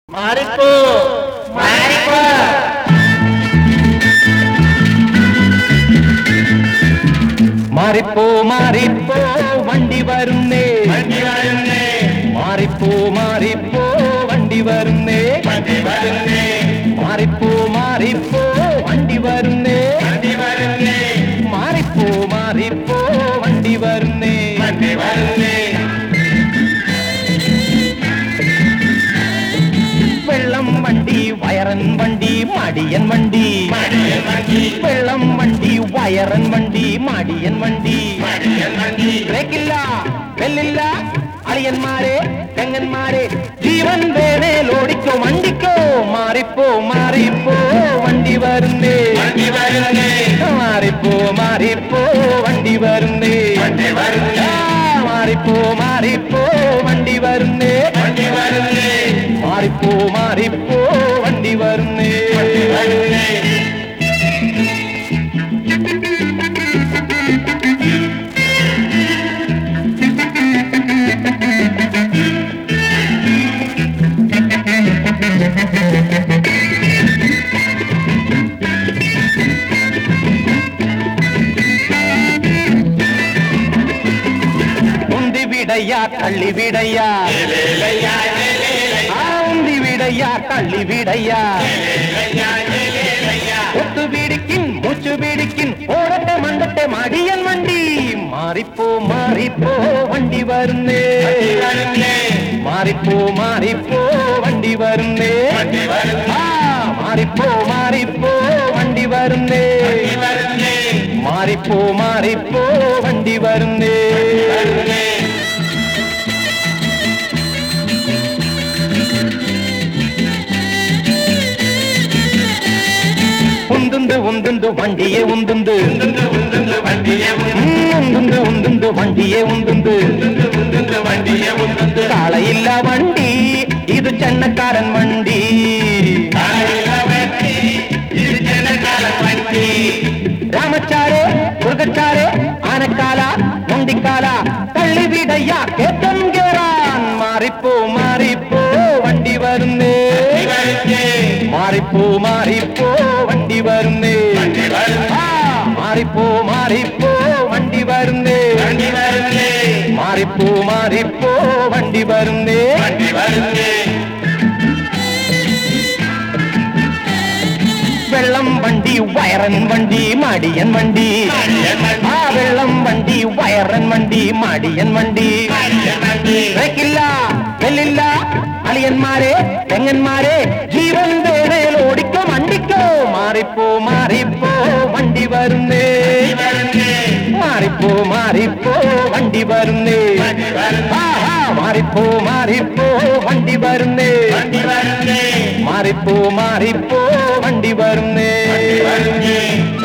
மாறிப்போ மாறிப்போ மாறிப்போ மாறிப்போ வண்டி வருந்தே வண்டி வருந்தே மாறிப்போ மாறிப்போ வண்டி வருந்தே வண்டி வருந்தே மாறிப்போ மாறிப்போ வண்டி வருந்தே வண்டி வருந்தே மாறிப்போ மாறிப்போ வண்டி வருந்தே வண்டி வருந்தே வெள்ளம் வண்டி வயரன் வண்டி மடியன் வண்டி மடியன் வண்டி வெள்ளம் வண்டி வயரன் வண்டி மடியன் வண்டி மடியன் வண்டி ബ്രേക്കില്ല വെല്ലില്ല അളിയന്മാരെ പെങ്ങന്മാരെ ജീവൻ വേണേൽ ഓടിക്കോ വണ്ടിക്കോ മാറിപ്പോ മാറിപ്പോ വണ്ടി വരുന്നേ വണ്ടി വരുന്നേ മാറിപ്പോ മാറിപ്പോ വണ്ടി വരുന്നേ വണ്ടി വരുന്നേ ആ, മാറിപ്പോ മാറിപ്പോ വണ്ടി വരുന്നേ വണ്ടി വരുന്നേ മാറിപ്പോ മാറിപ്പോ വണ്ടി വരുന്നേ വണ്ടി വരുന്നേ உந்தி விடையா தள்ளி விடையா லேலையா லேலையா ஆ, உந்தி விடையா தள்ளி விடையா லேலையா லேலையா ஒத்து வீடிக்கின் மூச்சு வீடிக்கின் ஓடட்ட மண்டட்ட மடியன் வண்டி மாறிப்போ மாறிப்போ வண்டி வருந்தே வண்டி வருந்தே மாறிப்போ மாறிப்போ வண்டி வருந்தே வண்டி வருந்தே ஆ, மாறிப்போ மாறிப்போ வண்டி வருந்தே வண்டி வருந்தே மாறிப்போ மாறிப்போ வண்டி வருந்தே வருந்தே உந்துந்து உந்துந்து வண்டியே உந்துந்து உந்துந்து உந்துந்து வண்டியே ம், உந்துந்து உந்துந்து வண்டியே உந்துந்து உந்துந்து உந்துந்து வண்டியே உந்துந்து காலையில்லா வண்டி இது சென்னக்காரன் வண்டி காலையில வெட்டி இது ஜனகால வண்டி ராமச்சாரே முருகச்சாரே ஆனக்காலா நொண்டிக்காலா தள்ளி விடையா கேட்டன்கிறான் மாறிப்போ மாறிப்போ வண்டி வருந்தே வருந்தே மாறிப்போ மாறிப்போ வண்டி வருந்தே வண்டி வருந்தே ஆ, மாறிப்போ மாறிப்போ வண்டி வருந்தே வண்டி வருந்தே மாறிப்போ மாறிப்போ வண்டி வருந்தே வண்டி வருந்தே வெள்ளம் வண்டி வயரன் வண்டி மடியன் வண்டி மடியன் வண்டி. ஆ வெள்ளம் வண்டி வயரன் வண்டி மடியன் வண்டி மடியன் வண்டி ബ്രേക്കില്ല വെല്ലില്ല അളിയന്മാരെ പെങ്ങന്മാരെ ജീവൻ വേണേൽ ഓടിക്കോ വണ്ടിക്കോ മാറിപ്പോ മാറിപ്പോ വണ്ടി വരുന്നേ வருந்தே മാറിപ്പോ മാറിപ്പോ വണ്ടി വരുന്നേ வண்டி வருந்தே ആ, ആ, മാറിപ്പോ മാറിപ്പോ വണ്ടി വരുന്നേ வண்டி வருந்தே മാറിപ്പോ മാറിപ്പോ വണ്ടി വരുന്നേ வண்டி வருந்தே